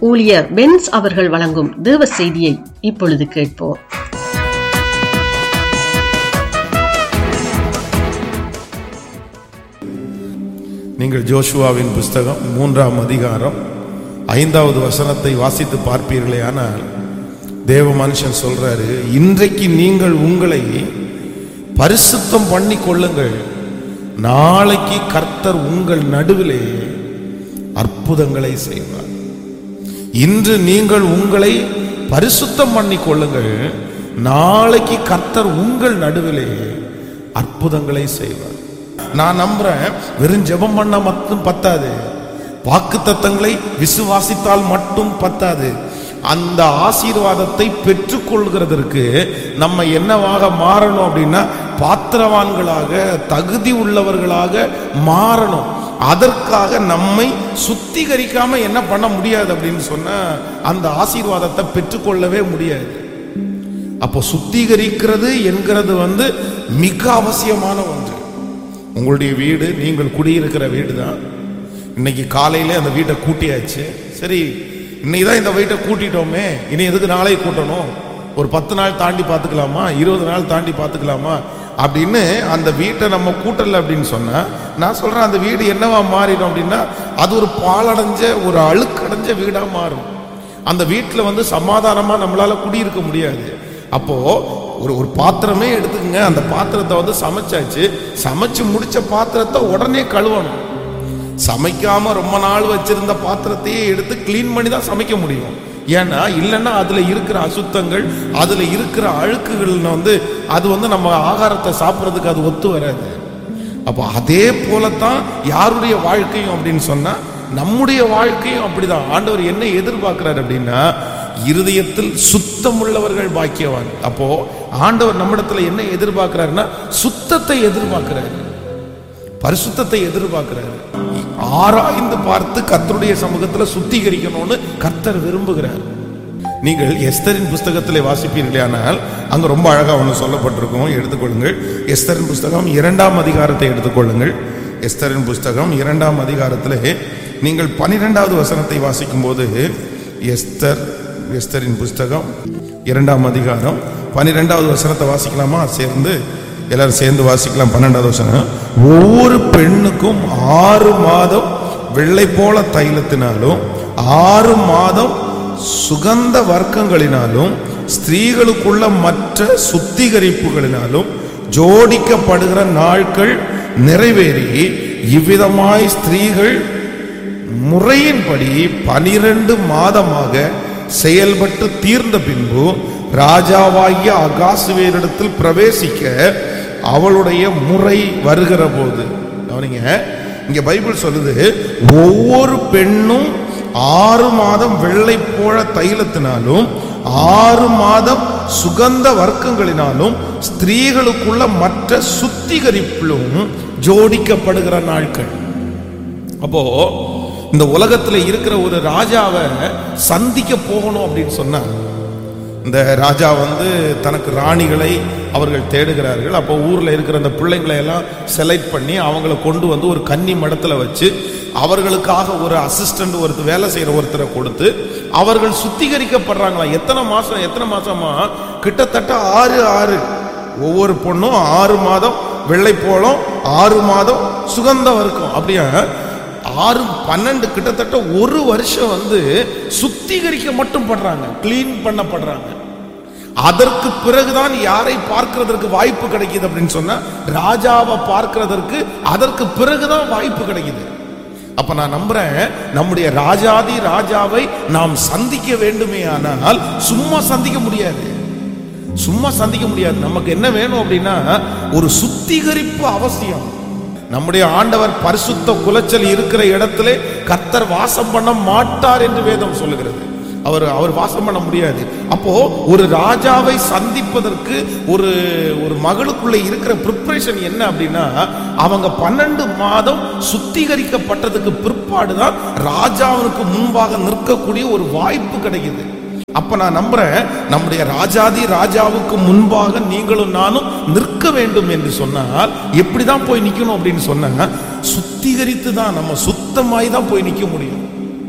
ஊழியர் பென்ஸ் அவர்கள் வழங்கும் தேவ செய்தியை இப்பொழுது கேட்போம் நீங்கள் ஜோஷுவாவின் புஸ்தகம் மூன்றாம் அதிகாரம் ஐந்தாவது வசனத்தை வாசித்து பார்ப்பீர்களே ஆனால் தேவ மனுஷன் சொல்றாரு இன்றைக்கு நீங்கள் உங்களை பரிசுத்தம் பண்ணி கொள்ளுங்கள் நாளைக்கு கர்த்தர் உங்கள் நடுவிலே அற்புதங்களை செய்வார் இன்று நீங்கள் உங்களை பரிசுத்தம் பண்ணி கொள்ளுங்கள் நாளைக்கு கர்த்தர் உங்கள் நடுவிலே அற்புதங்களை செய்வார் நான் நம்புறேன் வெறும் ஜெபம் பண்ண மட்டும் பத்தாது வாக்கு தத்தங்களை விசுவாசித்தால் மட்டும் பத்தாது அந்த ஆசீர்வாதத்தை பெற்றுக்கொள்கிறதற்கு நம்ம என்னவாக மாறணும் அப்படின்னா பாத்திரவான்களாக தகுதி உள்ளவர்களாக மாறணும் அதற்காக நம்மை சுத்திகரிக்காம என்ன பண்ண முடியாது அப்படின்னு சொன்னா அந்த ஆசீர்வாதத்தை பெற்றுக்கொள்ளவே முடியாது அப்போ சுத்திகரிக்கிறது என்கிறது வந்து மிக அவசியமான ஒன்று உங்களுடைய வீடு நீங்கள் குடியிருக்கிற வீடு தான் இன்னைக்கு காலையில அந்த வீட்டை கூட்டியாச்சு சரி இன்னைக்கு தான் இந்த வீட்டை கூட்டிட்டோமே இனி எதுக்கு நாளை கூட்டணும் ஒரு பத்து நாள் தாண்டி பார்த்துக்கலாமா இருபது நாள் தாண்டி பார்த்துக்கலாமா அப்படின்னு அந்த வீட்டை நம்ம கூட்டல அப்படின்னு சொன்னா நான் சொல்றேன் அந்த வீடு என்னவா மாறிடும் அப்படின்னா அது ஒரு பாலடைஞ்ச ஒரு அழுக்கடைஞ்ச வீடா மாறும் அந்த வீட்டில் வந்து சமாதானமா நம்மளால குடியிருக்க முடியாது அப்போ ஒரு ஒரு பாத்திரமே எடுத்துக்கங்க அந்த பாத்திரத்தை வந்து சமைச்சாச்சு சமைச்சு முடிச்ச பாத்திரத்தை உடனே கழுவணும் சமைக்காம ரொம்ப நாள் வச்சிருந்த பாத்திரத்தையே எடுத்து க்ளீன் பண்ணி தான் சமைக்க முடியும் ஏன்னா இல்லைன்னா அதுல இருக்கிற அசுத்தங்கள் அதுல இருக்கிற அழுக்குகள் வந்து அது வந்து நம்ம ஆகாரத்தை சாப்பிட்றதுக்கு அது ஒத்து வராது அப்போ அதே போலத்தான் யாருடைய வாழ்க்கையும் அப்படின்னு சொன்னா நம்முடைய வாழ்க்கையும் அப்படிதான் ஆண்டவர் என்ன எதிர்பார்க்கிறார் அப்படின்னா இருதயத்தில் சுத்தம் உள்ளவர்கள் பாக்கியவான் அப்போ ஆண்டவர் நம்மிடத்துல என்ன எதிர்பார்க்கிறாருன்னா சுத்தத்தை எதிர்பார்க்கிறாரு பரிசுத்தத்தை எதிர்பார்க்கிறாரு ஆராய்ந்து பார்த்து கர்த்தருடைய சமூகத்துல சுத்திகரிக்கணும்னு கர்த்தர் விரும்புகிறார் நீங்கள் எஸ்தரின் புஸ்தகத்திலே வாசிப்பீர்களே ஆனால் அங்க ரொம்ப அழகா ஒன்று சொல்லப்பட்டிருக்கும் எடுத்துக்கொள்ளுங்கள் எஸ்தரின் புஸ்தகம் இரண்டாம் அதிகாரத்தை எடுத்துக்கொள்ளுங்கள் எஸ்தரின் புஸ்தகம் இரண்டாம் அதிகாரத்திலே நீங்கள் பனிரெண்டாவது வசனத்தை வாசிக்கும் போது எஸ்தர் எஸ்தரின் புஸ்தகம் இரண்டாம் அதிகாரம் பனிரெண்டாவது வசனத்தை வாசிக்கலாமா சேர்ந்து எல்லாரும் சேர்ந்து வாசிக்கலாம் பன்னெண்டாவது வசனம் ஒவ்வொரு பெண்ணுக்கும் ஆறு மாதம் வெள்ளை போல தைலத்தினாலும் ஆறு மாதம் சுகந்த வர்க்கங்களினாலும் ஸ்திரீகளுக்குள்ள மற்ற சுத்திகரிப்புகளினாலும் ஜோடிக்கப்படுகிற நாட்கள் நிறைவேறி இவ்விதமாய் ஸ்திரீகள் முறையின்படி பனிரெண்டு மாதமாக செயல்பட்டு தீர்ந்த பின்பு ராஜாவாகிய அகாசுவேரிடத்தில் பிரவேசிக்க அவளுடைய முறை வருகிற போது கவனிங்க இங்க பைபிள் சொல்லுது ஒவ்வொரு பெண்ணும் ஆறு மாதம் வெள்ளை போல தைலத்தினாலும் ஆறு மாதம் சுகந்த வர்க்கங்களினாலும் ஸ்திரீகளுக்குள்ள மற்ற சுத்திகரிப்பிலும் ஜோடிக்கப்படுகிற நாட்கள் அப்போ இந்த உலகத்துல இருக்கிற ஒரு ராஜாவை சந்திக்க போகணும் அப்படின்னு சொன்னா இந்த ராஜா வந்து தனக்கு ராணிகளை அவர்கள் தேடுகிறார்கள் அப்போ ஊர்ல இருக்கிற அந்த பிள்ளைங்களை எல்லாம் செலக்ட் பண்ணி அவங்கள கொண்டு வந்து ஒரு கன்னி மடத்துல வச்சு அவர்களுக்காக ஒரு அசிஸ்டன்ட் ஒருத்தர் வேலை செய்யற ஒருத்தரை கொடுத்து அவர்கள் சுத்திகரிக்கப்படுறாங்களா எத்தனை மாசம் எத்தனை மாசமா கிட்டத்தட்ட ஆறு ஆறு ஒவ்வொரு பொண்ணும் ஆறு மாதம் வெள்ளை போலம் ஆறு மாதம் சுகந்தம் இருக்கும் அப்படியா ஆறு பன்னெண்டு கிட்டத்தட்ட ஒரு வருஷம் வந்து சுத்திகரிக்க மட்டும் படுறாங்க கிளீன் பண்ணப்படுறாங்க அதற்கு பிறகுதான் யாரை பார்க்கிறதற்கு வாய்ப்பு கிடைக்குது அப்படின்னு சொன்னா ராஜாவை பார்க்கிறதற்கு அதற்கு பிறகுதான் வாய்ப்பு கிடைக்குது அப்ப நான் நம்புறேன் நம்முடைய ராஜாதி ராஜாவை நாம் சந்திக்க வேண்டுமே ஆனால் சும்மா சந்திக்க முடியாது சும்மா சந்திக்க முடியாது நமக்கு என்ன வேணும் அப்படின்னா ஒரு சுத்திகரிப்பு அவசியம் நம்முடைய ஆண்டவர் பரிசுத்த குலைச்சல் இருக்கிற இடத்திலே கர்த்தர் வாசம் பண்ண மாட்டார் என்று வேதம் சொல்லுகிறது அவர் அவர் வாசம் பண்ண முடியாது அப்போ ஒரு ராஜாவை சந்திப்பதற்கு ஒரு ஒரு மகளுக்குள்ள இருக்கிற ப்ரிப்பரேஷன் என்ன அப்படின்னா அவங்க பன்னெண்டு மாதம் சுத்திகரிக்கப்பட்டதுக்கு பிற்பாடுதான் ராஜாவிற்கு முன்பாக நிற்கக்கூடிய ஒரு வாய்ப்பு கிடைக்குது அப்ப நான் நம்புறேன் நம்முடைய ராஜாதி ராஜாவுக்கு முன்பாக நீங்களும் நானும் நிற்க வேண்டும் என்று சொன்னால் எப்படிதான் போய் நிக்கணும் அப்படின்னு சொன்னா சுத்திகரித்து தான் நம்ம சுத்தமாய் தான் போய் நிக்க முடியும்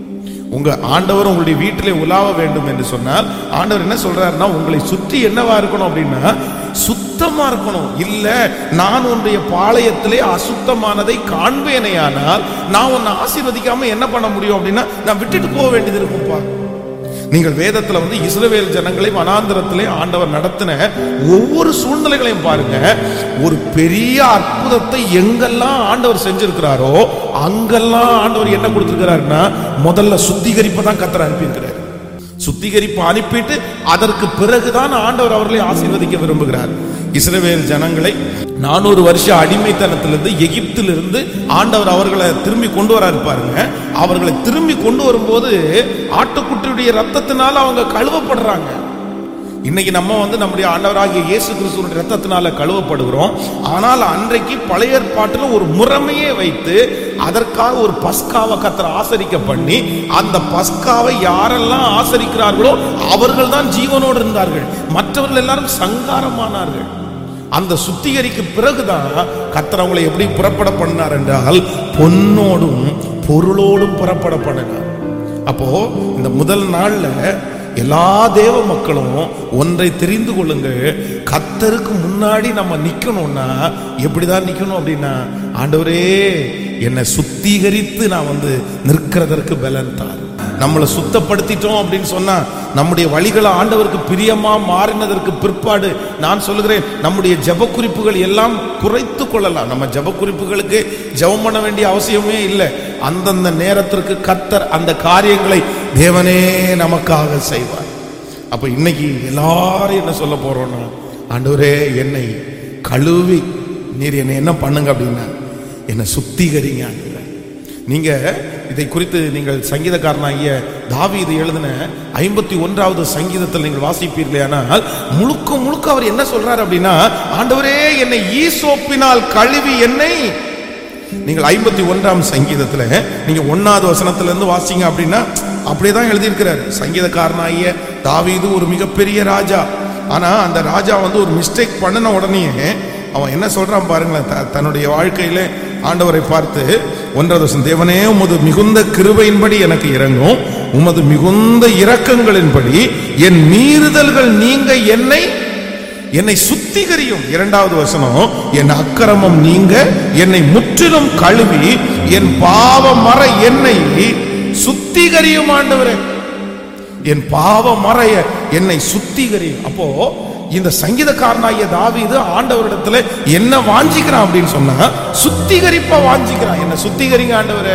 உங்க ஆண்டவர் உங்களுடைய வீட்டிலே உலாவ வேண்டும் என்று சொன்னால் ஆண்டவர் என்ன சொல்றாருன்னா உங்களை சுற்றி என்னவா இருக்கணும் அப்படின்னா சுத்தமா இருக்கணும் இல்ல நான் உன்னுடைய பாளையத்திலே அசுத்தமானதை காண்பேனேயானால் நான் உன்னை ஆசீர்வதிக்காம என்ன பண்ண முடியும் அப்படின்னா நான் விட்டுட்டு போக வேண்டியது இருக்கும்பா நீங்கள் வேதத்துல வந்து இஸ்ரவேல் ஜனங்களை வனாந்திரத்திலே ஆண்டவர் நடத்தின ஒவ்வொரு சூழ்நிலைகளையும் பாருங்க ஒரு பெரிய அற்புதத்தை எங்கெல்லாம் ஆண்டவர் செஞ்சிருக்கிறாரோ அங்கெல்லாம் ஆண்டவர் என்ன கொடுத்திருக்கிறாருன்னா முதல்ல சுத்திகரிப்பை தான் கத்தர் அனுப்பியிருக்கிறார் சுத்திகரிப்பு அனுப்பிட்டு அதற்கு பிறகுதான் ஆண்டவர் அவர்களை ஆசீர்வதிக்க விரும்புகிறார் இஸ்ரவேல் ஜனங்களை நானூறு வருஷம் அடிமைத்தனத்திலிருந்து எகிப்திலிருந்து ஆண்டவர் அவர்களை திரும்பி கொண்டு வர பாருங்க அவர்களை திரும்பி கொண்டு வரும்போது ஆட்டுக்குட்டியுடைய ரத்தத்தினால அவங்க கழுவப்படுறாங்க இன்னைக்கு நம்ம வந்து நம்முடைய ஆண்டவராகிய இயேசு கிறிஸ்துவின் ரத்தத்தினால கழுவப்படுகிறோம் ஆனால் அன்றைக்கு பழைய ஏற்பாட்டில் ஒரு முறைமையே வைத்து அதற்காக ஒரு பஸ்காவை கத்தர் ஆசரிக்க பண்ணி அந்த பஸ்காவை யாரெல்லாம் ஆசரிக்கிறார்களோ அவர்கள் தான் ஜீவனோடு இருந்தார்கள் மற்றவர்கள் எல்லாரும் சங்காரமானார்கள் அந்த சுத்திகரிக்கு பிறகுதான் கத்தர் அவங்களை எப்படி புறப்பட பண்ணார் என்றால் பொன்னோடும் பொருளோடும் புறப்பட பண்ணினார் அப்போ இந்த முதல் நாள்ல எல்லா தேவ மக்களும் ஒன்றை தெரிந்து கொள்ளுங்கள் கத்தருக்கு முன்னாடி நம்ம நிக்கணும்னா எப்படிதான் நிக்கணும் அப்படின்னா ஆண்டவரே என்னை சுத்திகரித்து நான் வந்து நிற்கிறதற்கு பலன் தார் நம்மளை சுத்தப்படுத்திட்டோம் அப்படின்னு சொன்னா நம்முடைய வழிகளை ஆண்டவருக்கு பிரியமா மாறினதற்கு பிற்பாடு நான் சொல்லுகிறேன் நம்முடைய ஜெப குறிப்புகள் எல்லாம் குறைத்து கொள்ளலாம் நம்ம ஜெப குறிப்புகளுக்கு ஜெபம் பண்ண வேண்டிய அவசியமே இல்லை அந்தந்த நேரத்திற்கு கத்தர் அந்த காரியங்களை தேவனே நமக்காக செய்வார் அப்ப இன்னைக்கு எல்லாரும் என்ன சொல்ல போறோம்னா ஆண்டவரே என்னை கழுவி நீர் என்னை என்ன பண்ணுங்க அப்படின்னா என்னை சுத்திகரிங்க ஆண்டவரே நீங்க இதை குறித்து நீங்கள் சங்கீதக்காரனாகிய தாவீது எழுதின ஐம்பத்தி ஒன்றாவது சங்கீதத்தில் நீங்கள் வாசிப்பீர்களே ஆனால் முழுக்க முழுக்க அவர் என்ன சொல்றாரு அப்படின்னா ஆண்டவரே என்னை ஈசோப்பினால் கழுவி என்னை நீங்கள் ஐம்பத்தி ஒன்றாம் சங்கீதத்துல நீங்க ஒன்னாவது வசனத்துல இருந்து வாசிங்க அப்படின்னா அப்படியே தான் எழுதியிருக்கிறார் சங்கீதக்காரனாகிய தாவீது ஒரு மிகப்பெரிய ராஜா ஆனா அந்த ராஜா வந்து ஒரு மிஸ்டேக் பண்ணின உடனே அவன் என்ன சொல்றான் பாருங்களேன் த- தன்னுடைய வாழ்க்கையில ஆண்டவரை பார்த்து ஒன்றாவது வசனம் தேவனே உமது மிகுந்த கிருபையின்படி எனக்கு இறங்கும் உமது மிகுந்த இரக்கங்களின்படி என் மீறுதல்கள் நீங்க என்னை என்னை சுத்திகரியும் இரண்டாவது வசனம் என் அக்கிரமம் நீங்க என்னை முற்றிலும் கழுவி என் பாவ மற என்னை சுத்திகரியும் ஆண்டவரே என் பாவ மறைய என்னை சுத்திகரியும் அப்போ இந்த சங்கீதக்காரனாகிய தாவீது ஆண்டவரிடத்துல என்ன வாஞ்சிக்கிறான் அப்படின்னு சொன்னா சுத்திகரிப்ப வாஞ்சிக்கிறான் என்ன சுத்திகரிங்க ஆண்டவரே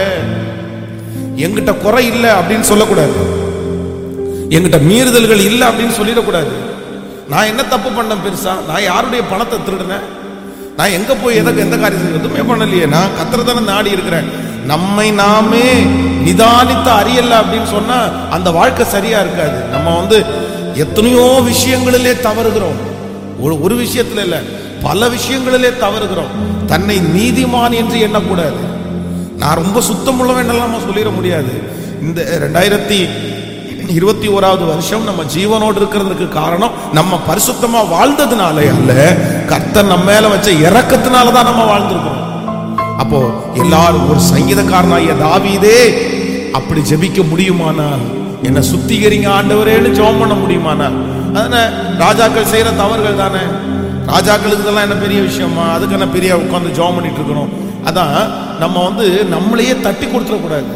எங்கிட்ட குறை இல்லை அப்படின்னு சொல்லக்கூடாது எங்கிட்ட மீறுதல்கள் இல்லை அப்படின்னு சொல்லிடக்கூடாது நான் என்ன தப்பு பண்ணேன் பெருசா நான் யாருடைய பணத்தை திருடினேன் நான் எங்க போய் எதற்கு எந்த காரியம் எதுவுமே பண்ணலையே நான் கத்திரதான நாடி இருக்கிறேன் நம்மை நாமே நிதானித்து அறியல அப்படின்னு சொன்னா அந்த வாழ்க்கை சரியா இருக்காது நம்ம வந்து எத்தனையோ விஷயங்களிலே தவறுகிறோம் ஒரு ஒரு விஷயத்துல இல்ல பல விஷயங்களிலே தவறுகிறோம் தன்னை நீதிமான் என்று எண்ணக்கூடாது நான் ரொம்ப சுத்தம் உள்ளவன் எல்லாம் சொல்லிட முடியாது இந்த ரெண்டாயிரத்தி இருபத்தி ஓராவது வருஷம் நம்ம ஜீவனோடு இருக்கிறதுக்கு காரணம் நம்ம பரிசுத்தமா வாழ்ந்ததுனாலே அல்ல கர்த்தர் நம்ம மேல வச்ச இறக்கத்தினால தான் நம்ம வாழ்ந்திருக்கிறோம் அப்போ எல்லாரும் ஒரு சங்கீதக்காரனாகிய தாவீதே அப்படி ஜெபிக்க முடியுமானால் என்ன சுத்திகரிங்க ஆண்டவரேன்னு ஜெபம் பண்ண முடியுமானால் அதானே ராஜாக்கள் செய்யற தவறுகள் தானே ராஜாக்களுக்கு இதெல்லாம் என்ன பெரிய விஷயமா அதுக்கு என்ன பெரிய உட்காந்து ஜெபம் பண்ணிட்டு இருக்கணும் அதான் நம்ம வந்து நம்மளையே தட்டி கொடுத்துடக்கூடாது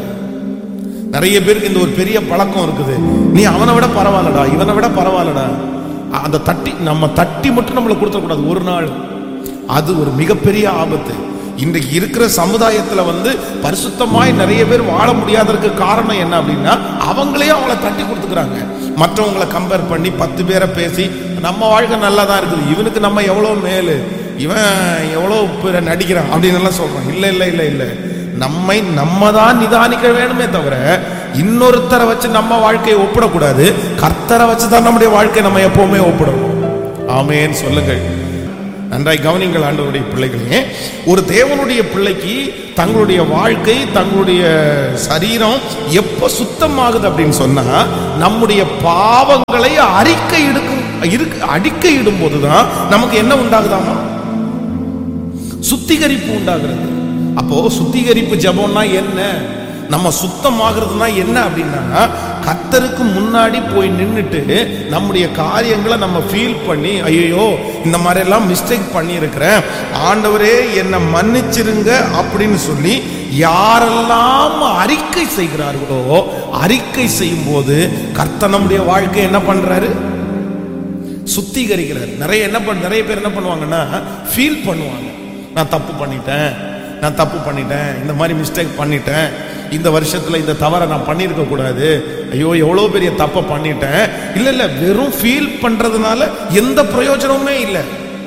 நிறைய பேருக்கு இந்த ஒரு பெரிய பழக்கம் இருக்குது நீ அவனை விட பரவாயில்லடா இவனை விட பரவாயில்லடா அந்த தட்டி நம்ம தட்டி மட்டும் நம்மளை கொடுத்துடக்கூடாது ஒரு நாள் அது ஒரு மிகப்பெரிய ஆபத்து இன்றைக்கு இருக்கிற சமுதாயத்துல வந்து பரிசுத்தமாய் நிறைய பேர் வாழ முடியாததுக்கு காரணம் என்ன அப்படின்னா அவங்களே அவங்கள தட்டி கொடுத்துக்கிறாங்க மற்றவங்களை கம்பேர் பண்ணி பத்து பேரை பேசி நம்ம வாழ்க்கை நல்லா தான் இருக்குது இவனுக்கு நம்ம எவ்வளோ மேலு இவன் எவ்வளோ பேரை நடிக்கிறான் அப்படின்னு எல்லாம் சொல்றான் இல்லை இல்லை இல்லை இல்லை நம்மை நம்ம தான் நிதானிக்க வேணுமே தவிர இன்னொருத்தரை வச்சு நம்ம வாழ்க்கையை ஒப்பிடக்கூடாது கர்த்தரை வச்சு தான் நம்முடைய வாழ்க்கையை நம்ம எப்பவுமே ஒப்பிடணும் ஆமேன்னு சொல்லுங்கள் நன்றாய் கவனிங்கள் ஆண்டவருடைய பிள்ளைகளே ஒரு தேவனுடைய பிள்ளைக்கு தங்களுடைய வாழ்க்கை தங்களுடைய சரீரம் எப்ப சுத்தமாகுது அப்படின்னு சொன்னா நம்முடைய பாவங்களை அறிக்கை எடுக்கும் இருக்கு அறிக்கை இடும் போதுதான் நமக்கு என்ன உண்டாகுதாமா சுத்திகரிப்பு உண்டாகிறது அப்போ சுத்திகரிப்பு ஜெபம்னா என்ன நம்ம சுத்தமாகிறதுனா என்ன அப்படின்னா கத்தருக்கு முன்னாடி போய் நின்னுட்டு நம்முடைய காரியங்களை நம்ம ஃபீல் பண்ணி ஐயோ இந்த மாதிரி எல்லாம் மிஸ்டேக் பண்ணியிருக்கிறேன் ஆண்டவரே என்னை மன்னிச்சிருங்க அப்படின்னு சொல்லி யாரெல்லாம் அறிக்கை செய்கிறார்களோ அறிக்கை செய்யும் போது கர்த்தர் நம்முடைய வாழ்க்கை என்ன பண்றாரு சுத்திகரிக்கிறார் நிறைய என்ன பண்ண நிறைய பேர் என்ன பண்ணுவாங்கன்னா ஃபீல் பண்ணுவாங்க நான் தப்பு பண்ணிட்டேன் நான் தப்பு பண்ணிட்டேன் இந்த மாதிரி மிஸ்டேக் பண்ணிட்டேன் இந்த வருஷத்துல இந்த தவறை நான் பண்ணியிருக்க கூடாது ஐயோ எவ்வளோ பெரிய தப்பை பண்ணிட்டேன் இல்ல இல்ல வெறும் ஃபீல் பண்றதுனால எந்த பிரயோஜனமுமே இல்லை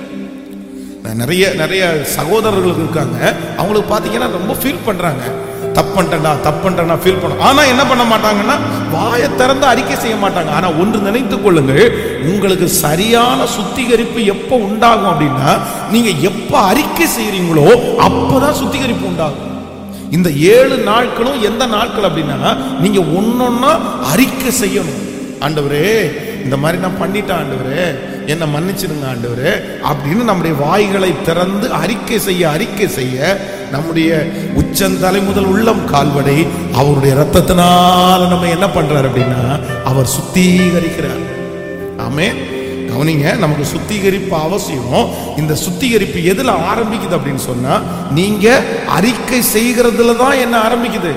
நான் நிறைய நிறைய சகோதரர்களுக்கு இருக்காங்க அவங்களுக்கு பார்த்தீங்கன்னா ரொம்ப ஃபீல் பண்றாங்க தப்பன்ட்டா தப்பன்ட்டா ஃபீல் பண்ண ஆனா என்ன பண்ண மாட்டாங்கன்னா வாயை திறந்து அறிக்கை செய்ய மாட்டாங்க ஆனா ஒன்று நினைத்துக் கொள்ளுங்கள் உங்களுக்கு சரியான சுத்திகரிப்பு எப்போ உண்டாகும் அப்படின்னா நீங்க எப்ப அறிக்கை செய்றீங்களோ அப்பதான் சுத்திகரிப்பு உண்டாகும் இந்த ஏழு நாட்களும் எந்த நாட்கள் அப்படின்னா நீங்க ஒன்னொன்னா அறிக்கை செய்யணும் ஆண்டவரே இந்த மாதிரி நான் பண்ணிட்டேன் ஆண்டவரே என்னை மன்னிச்சிடுங்க ஆண்டவரே அப்படின்னு நம்முடைய வாய்களை திறந்து அறிக்கை செய்ய அறிக்கை செய்ய நம்முடைய உச்சந்தலை முதல் உள்ளம் கால்வடை அவருடைய ரத்தத்தினால நம்ம என்ன பண்றாரு அப்படின்னா அவர் சுத்திகரிக்கிறார் ஆமே கவனிங்க நமக்கு சுத்திகரிப்பு அவசியம் இந்த சுத்திகரிப்பு எதுல ஆரம்பிக்குது அப்படின்னு சொன்னா நீங்க அறிக்கை செய்கிறதுல தான் என்ன ஆரம்பிக்குது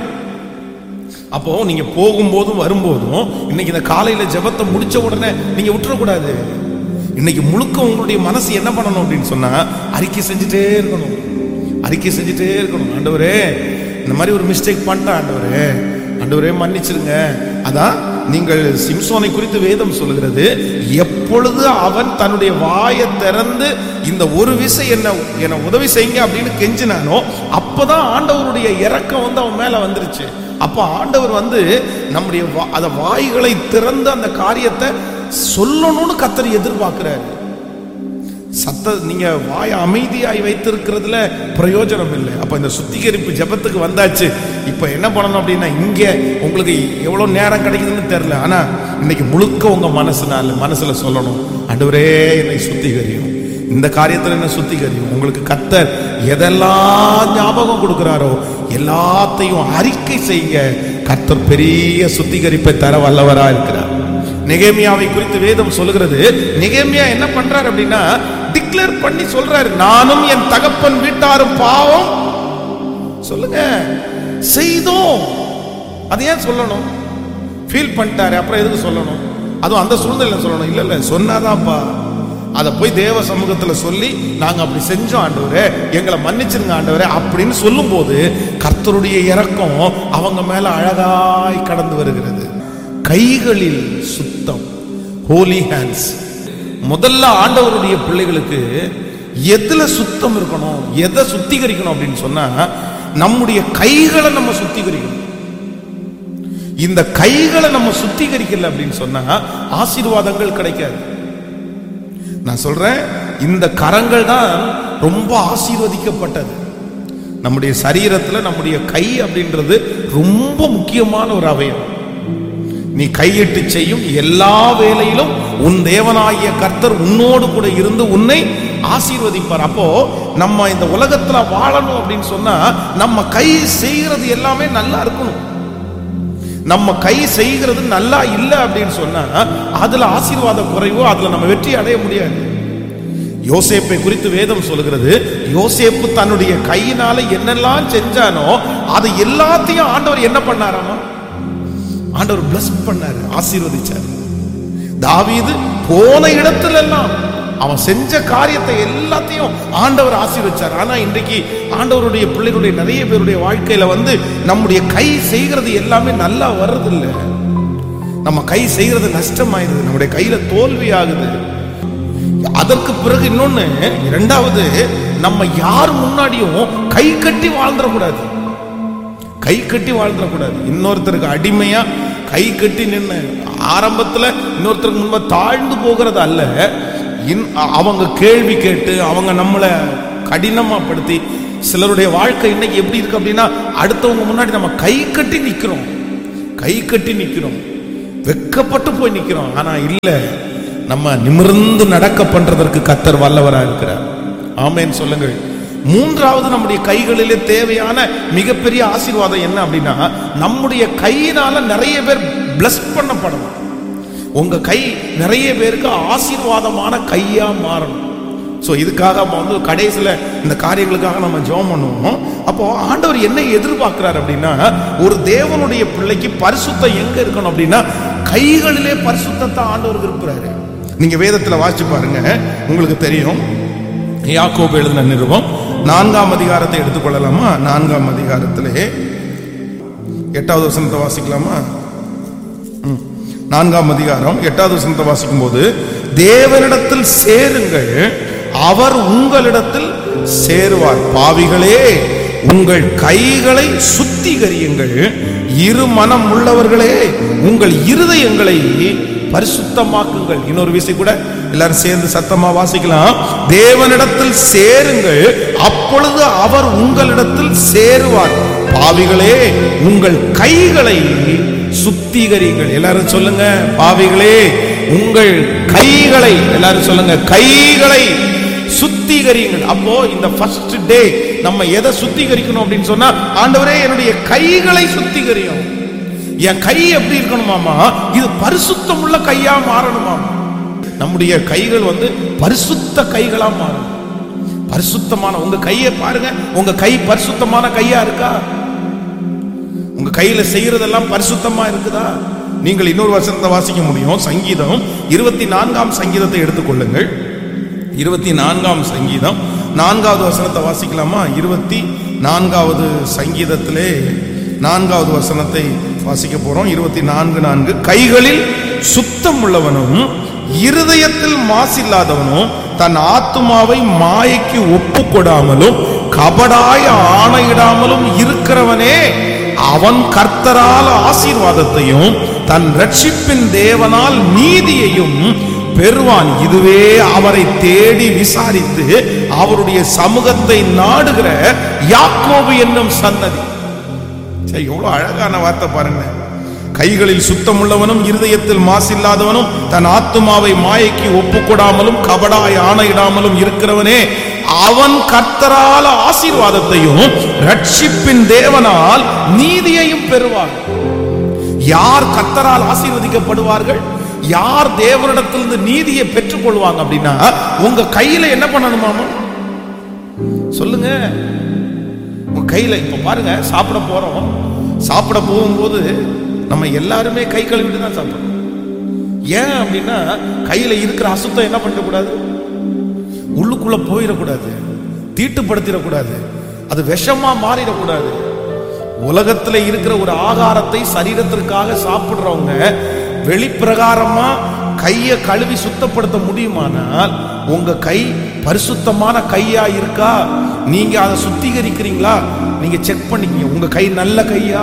அப்போ நீங்க போகும்போதும் வரும்போதும் இன்னைக்கு இந்த காலையில ஜெபத்தை முடிச்ச உடனே நீங்க விட்டுறக்கூடாது இன்னைக்கு முழுக்க உங்களுடைய மனசு என்ன பண்ணணும் அப்படின்னு சொன்னா அறிக்கை செஞ்சுட்டே இருக்கணும் அறிக்கை செஞ்சுட்டே இருக்கணும் ஆண்டவரே இந்த மாதிரி ஒரு மிஸ்டேக் பண்ணிட்டேன் ஆண்டவரே ஆண்டவரே மன்னிச்சிருங்க அதான் நீங்கள் சிம்சோனை குறித்து வேதம் சொல்லுகிறது எப்பொழுது அவன் தன்னுடைய வாயை திறந்து இந்த ஒரு விசை என்ன என்ன உதவி செய்யுங்க அப்படின்னு கெஞ்சினானோ அப்பதான் ஆண்டவருடைய இறக்கம் வந்து அவன் மேல வந்துருச்சு அப்ப ஆண்டவர் வந்து நம்முடைய வா- அத வாய்களை திறந்து அந்த காரியத்தை சொல்லணும்னு கத்தர் எதிர்பார்க்கிறாரு சத்த நீங்க வாய அமைதியாய் வைத்திருக்கிறதுல பிரயோஜனம் இல்லை அப்ப இந்த சுத்திகரிப்பு ஜெபத்துக்கு வந்தாச்சு இப்ப என்ன பண்ணணும் அப்படின்னா இங்க உங்களுக்கு எவ்வளவு நேரம் கிடைக்குதுன்னு தெரியல ஆனா இன்னைக்கு முழுக்க உங்க மனசுனால மனசுல சொல்லணும் ஆண்டவரே என்னை சுத்திகரியும் இந்த காரியத்துல என்ன சுத்திகரியும் உங்களுக்கு கத்தர் எதெல்லாம் ஞாபகம் கொடுக்கிறாரோ எல்லாத்தையும் அறிக்கை செய்யுங்க கர்த்தர் பெரிய சுத்திகரிப்பை தர வல்லவரா இருக்கிறார் நெகேமியாவை குறித்து வேதம் சொல்லுகிறது நெகேமியா என்ன பண்றாரு அப்படின்னா டிக்ளேர் பண்ணி சொல்றாரு நானும் என் தகப்பன் வீட்டாரும் பாவம் சொல்லுங்க செய்தோம் அது ஏன் சொல்லணும் ஃபீல் பண்ணிட்டாரு அப்புறம் எதுக்கு சொல்லணும் அதுவும் அந்த சூழ்நிலையில சொல்லணும் இல்ல இல்ல சொன்னாதான்ப்பா அதை போய் தேவ சமூகத்துல சொல்லி நாங்க அப்படி செஞ்சோம் ஆண்டவரே எங்களை மன்னிச்சிருங்க ஆண்டவரே அப்படின்னு சொல்லும்போது கர்த்தருடைய இரக்கம் அவங்க மேல அழகாய் கடந்து வருகிறது கைகளில் சுத்தம் ஹோலி ஹேண்ட்ஸ் முதல்ல ஆண்டவருடைய பிள்ளைகளுக்கு எதுல சுத்தம் இருக்கணும் எதை சுத்திகரிக்கணும் அப்படின்னு சொன்னா நம்முடைய கைகளை நம்ம சுத்திகரிக்கணும் இந்த கைகளை நம்ம சுத்திகரிக்கல அப்படின்னு சொன்னா ஆசீர்வாதங்கள் கிடைக்காது நான் சொல்றேன் இந்த கரங்கள் தான் ரொம்ப ஆசீர்வதிக்கப்பட்டது நம்முடைய சரீரத்துல நம்முடைய கை அப்படின்றது ரொம்ப முக்கியமான ஒரு அவயம் நீ கையிட்டு செய்யும் எல்லா வேலையிலும் உன் தேவனாகிய கர்த்தர் உன்னோடு கூட இருந்து உன்னை ஆசீர்வதிப்பார் அப்போ நம்ம இந்த உலகத்துல வாழணும் அப்படின்னு சொன்னா நம்ம கை செய்கிறது எல்லாமே நல்லா இருக்கணும் நம்ம கை செய்கிறது நல்லா இல்லை அப்படின்னு சொன்னா அதுல ஆசீர்வாத குறைவோ அதுல நம்ம வெற்றி அடைய முடியாது யோசேப்பை குறித்து வேதம் சொல்கிறது யோசேப்பு தன்னுடைய கையினால என்னெல்லாம் செஞ்சானோ அது எல்லாத்தையும் ஆண்டவர் என்ன பண்ணாராமா ஆண்டவர் bless பண்ணாரு ஆசீர்வதிச்சார் தாவீது போன இடத்துல எல்லாம் அவன் செஞ்ச காரியத்தை எல்லாத்தையும் ஆண்டவர் ஆசீர்வச்சார் ஆனா இன்றைக்கு ஆண்டவருடைய பிள்ளைகளுடைய நிறைய பேருடைய வாழ்க்கையில வந்து நம்முடைய கை செய்கிறது எல்லாமே நல்லா வர்றதில்லை நம்ம கை செய்கிறது நஷ்டமாயிருது நம்முடைய கையில தோல்வி ஆகுது அதற்கு பிறகு இன்னொன்னு இரண்டாவது நம்ம யார் முன்னாடியும் கை கட்டி வாழ்ந்துடக்கூடாது கை கட்டி வாழ்ந்துடக்கூடாது இன்னொருத்தருக்கு அடிமையா கை கட்டி நின்று ஆரம்பத்துல இன்னொருத்தருக்கு முன்பு தாழ்ந்து போகிறது அல்ல இன்- அவங்க கேள்வி கேட்டு அவங்க நம்மளை கடினமா படுத்தி சிலருடைய வாழ்க்கை இன்னைக்கு எப்படி இருக்கு அப்படின்னா அடுத்தவங்க முன்னாடி நம்ம கை கட்டி நிக்கிறோம் கை கட்டி நிக்கிறோம் வெக்கப்பட்டு போய் நிக்கிறோம் ஆனா இல்ல நம்ம நிமிர்ந்து நடக்க பண்றதற்கு கத்தர் வல்லவரா இருக்கிறார் ஆமேன்னு சொல்லுங்கள் மூன்றாவது நம்முடைய கைகளிலே தேவையான மிகப்பெரிய ஆசீர்வாதம் என்ன அப்படின்னா நம்முடைய கையினால நிறைய பேர் பிளஸ் பண்ணப்படணும் உங்க கை நிறைய பேருக்கு ஆசீர்வாதமான கையா மாறணும் ஸோ இதுக்காக நம்ம வந்து கடைசியில் இந்த காரியங்களுக்காக நம்ம ஜெபம் பண்ணுவோம் அப்போ ஆண்டவர் என்ன எதிர்பார்க்கிறார் அப்படின்னா ஒரு தேவனுடைய பிள்ளைக்கு பரிசுத்தம் எங்க இருக்கணும் அப்படின்னா கைகளிலே பரிசுத்தத்தை ஆண்டவர் விரும்புறாரு நீங்க வேதத்துல வாசிச்சு பாருங்க உங்களுக்கு தெரியும் யாக்கோபு எழுதின நிருபம் நான்காம் அதிகாரத்தை எடுத்துக்கொள்ளலாமா நான்காம் அதிகாரத்திலே எட்டாவது வசனத்தை வாசிக்கலாமா ம். நான்காம் அதிகாரம் எட்டாவது வசனத்தை வாசிக்கும் போது தேவனிடத்தில் சேருங்கள் அவர் உங்களிடத்தில் சேருவார் பாவிகளே உங்கள் கைகளை சுத்திகரியுங்கள் இரு மனம் உள்ளவர்களே உங்கள் இருதயங்களை பரிசுத்தமாக்குங்கள் இன்னொரு விஷயம் கூட எல்லாரும் சேர்ந்து சத்தமா வாசிக்கலாம் தேவனிடத்தில் சேருங்கள் அப்பொழுது அவர் உங்களிடத்தில் சேருவார் பாவிகளே உங்கள் கைகளை சுத்திகரிங்கள் எல்லாரும் சொல்லுங்க பாவிகளே உங்கள் கைகளை எல்லாரும் சொல்லுங்க கைகளை சுத்திகரிங்கள் அப்போ இந்த ஃபர்ஸ்ட் டே நம்ம எதை சுத்திகரிக்கணும் அப்படின்னு சொன்னா ஆண்டவரே என்னுடைய கைகளை சுத்திகரியும் என் கை எப்படி இருக்கணுமாமா இது பரிசுத்தம் உள்ள கையா மாறணுமாமா நம்முடைய கைகள் வந்து பரிசுத்த கைகளா மாறணும் பரிசுத்தமான உங்க கையை பாருங்க உங்க கை பரிசுத்தமான கையா இருக்கா உங்க கையில செய்யறதெல்லாம் பரிசுத்தமா இருக்குதா நீங்கள் இன்னொரு வசனத்தை வாசிக்க முடியும் சங்கீதம் இருபத்தி நான்காம் சங்கீதத்தை எடுத்துக்கொள்ளுங்கள் இருபத்தி நான்காம் சங்கீதம் நான்காவது வசனத்தை வாசிக்கலாமா இருபத்தி நான்காவது சங்கீதத்திலே நான்காவது வசனத்தை வாசிக்க போறோம் இருபத்தி நான்கு நான்கு கைகளில் சுத்தம் உள்ளவனும் இருதயத்தில் மாசில்லாதவனும் தன் ஆத்துமாவை மாயைக்கு ஒப்பு கொடாமலும் கபடாய ஆணையிடாமலும் இருக்கிறவனே அவன் கர்த்தரால் ஆசீர்வாதத்தையும் தன் ரட்சிப்பின் தேவனால் நீதியையும் பெறுவான் இதுவே அவரை தேடி விசாரித்து அவருடைய சமூகத்தை நாடுகிற யாக்கோபு என்னும் சந்ததி சரி எவ்வளவு அழகான வார்த்தை பாருங்க கைகளில் சுத்தமுள்ளவனும் இருதயத்தில் மாசில்லாதவனும் தன் ஆத்துமாவை மாயைக்கு ஒப்புக்கொடாமலும் கபடாய் ஆணையிடாமலும் இருக்கிறவனே அவன் கர்த்தரால் ஆசீர்வாதத்தையும் ரட்சிப்பின் தேவனால் நீதியையும் பெறுவான் யார் கர்த்தரால் ஆசீர்வதிக்கப்படுவார்கள் யார் தேவனிடத்திலிருந்து நீதியை பெற்றுக் கொள்வாங்க அப்படின்னா உங்க கையில என்ன பண்ணணுமாமா சொல்லுங்க உங்க கையில இப்ப பாருங்க சாப்பிட போறோம் சாப்பிட போகும்போது நம்ம எல்லாருமே கை கழுவிட்டு தான் சாப்பிடுறோம் ஏன் அப்படின்னா கையில இருக்கிற அசுத்தம் என்ன பண்ணக்கூடாது உள்ளுக்குள்ள போயிடக்கூடாது தீட்டுப்படுத்திடக்கூடாது அது விஷமா மாறிடக்கூடாது உலகத்துல இருக்கிற ஒரு ஆகாரத்தை சரீரத்திற்காக சாப்பிடுறவங்க வெளிப்பிரகாரமா கையை கழுவி சுத்தப்படுத்த முடியுமானால் உங்க கை பரிசுத்தமான கையா இருக்கா நீங்க அதை சுத்திகரிக்கிறீங்களா நீங்க செக் பண்ணிக்கங்க உங்க கை நல்ல கையா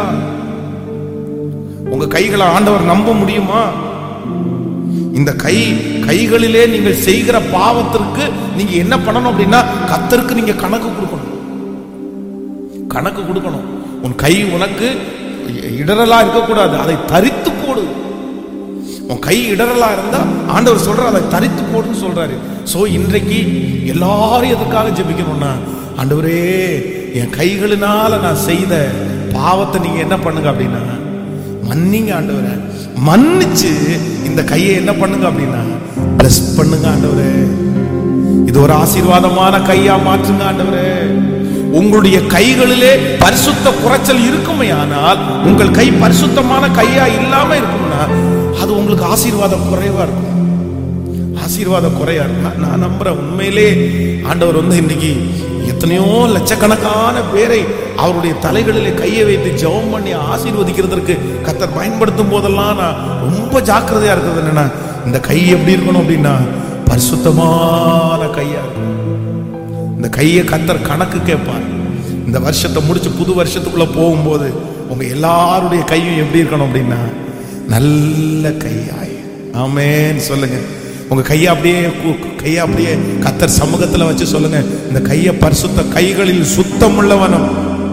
உங்க கைகளை ஆண்டவர் நம்ப முடியுமா இந்த கை கைகளிலே நீங்கள் செய்கிற பாவத்திற்கு நீங்க என்ன பண்ணணும் அப்படின்னா கத்தருக்கு நீங்க கணக்கு கொடுக்கணும் கணக்கு கொடுக்கணும் உன் கை உனக்கு இடரலா இருக்கக்கூடாது அதை தரித்து போடு உன் கை இடரலா இருந்தா ஆண்டவர் சொல்ற அதை தரித்து போடுன்னு சொல்றாரு சோ இன்றைக்கு எல்லாரும் எதுக்காக ஜெபிக்கணும்னா ஆண்டவரே என் கைகளினால நான் செய்த பாவத்தை நீங்க என்ன பண்ணுங்க அப்படின்னா மன்னிங்க ஆண்டவரே மன்னிச்சு இந்த கையை என்ன பண்ணுங்க அப்படின்னா பிளஸ் பண்ணுங்க ஆண்டவரே இது ஒரு ஆசீர்வாதமான கையா மாற்றுங்க ஆண்டவரே உங்களுடைய கைகளிலே பரிசுத்த குறைச்சல் இருக்குமே ஆனால் உங்கள் கை பரிசுத்தமான கையா இல்லாம இருக்கும்னா அது உங்களுக்கு ஆசீர்வாதம் குறைவா இருக்கும் ஆசீர்வாதம் குறையா இருக்கும் நான் நான் நம்புறேன் உண்மையிலே ஆண்டவர் வந்து இன்னைக்கு எத்தனையோ லட்சக்கணக்கான பேரை அவருடைய தலைகளிலே கையை வைத்து ஜெபம் பண்ணி ஆசீர்வதிக்கிறதற்கு கத்தர் பயன்படுத்தும் போதெல்லாம் நான் ரொம்ப ஜாக்கிரதையா இருக்கிறது என்னன்னா இந்த கை எப்படி இருக்கணும் அப்படின்னா பரிசுத்தமான கையா இருக்கணும் இந்த கையை கத்தர் கணக்கு கேட்பார் இந்த வருஷத்தை முடிச்சு புது வருஷத்துக்குள்ள போகும்போது உங்க எல்லாருடைய கையும் எப்படி இருக்கணும் அப்படின்னா நல்ல கையாய் ஆமேன்னு சொல்லுங்க உங்க கையை அப்படியே கு- கையை அப்படியே கத்தர் சமூகத்துல வச்சு சொல்லுங்க இந்த கையை பரிசுத்த கைகளில் சுத்தம் உள்ளவனும்